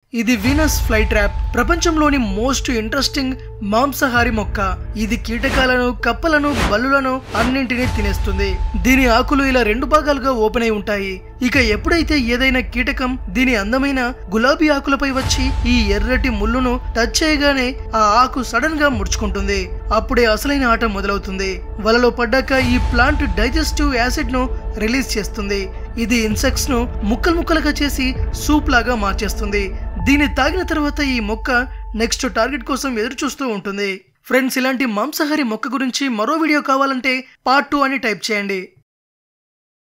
ఇది Venus fly trap ప్రపంచంలోని most interesting మాంసాహారి మొక్క ఇది కీటకాలను కప్పలను బల్లులను అన్నింటినీ తినేస్తుంది దీని ఆకులు ఇలా రెండు భాగాలుగా ఓపెన్ అయి ఉంటాయి ఇక ఎప్పుడైతే ఏదైనా కీటకం దీని అందమైన గులాబీ ఆకులపై వచ్చి ఈ ఎర్రటి ముళ్ళును టచ్ చేయగానే ఆ ఆకు సడన్ గా ముడుచుకుంటుంది అప్పుడే అసలైన ఆట మొదలవుతుంది వలలో పడ్డాక ఈ ప్లాంట్ డైజెస్టివ్ యాసిడ్ ను రిలీజ్ చేస్తుంది ఇది ఇన్సెక్ట్స్ ను ముక్కలు ముక్కలుగా చేసి సూప్ లాగా మార్చేస్తుంది దీన్ని తాగిన తర్వాత ఈ మొక్క నెక్స్ట్ టార్గెట్ కోసం ఎదురు చూస్తూ ఉంటుంది ఫ్రెండ్స్ ఇలాంటి మాంసాహారి మొక్క గురించి మరో వీడియో కావాలంటే పార్ట్ టూ అని టైప్ చేయండి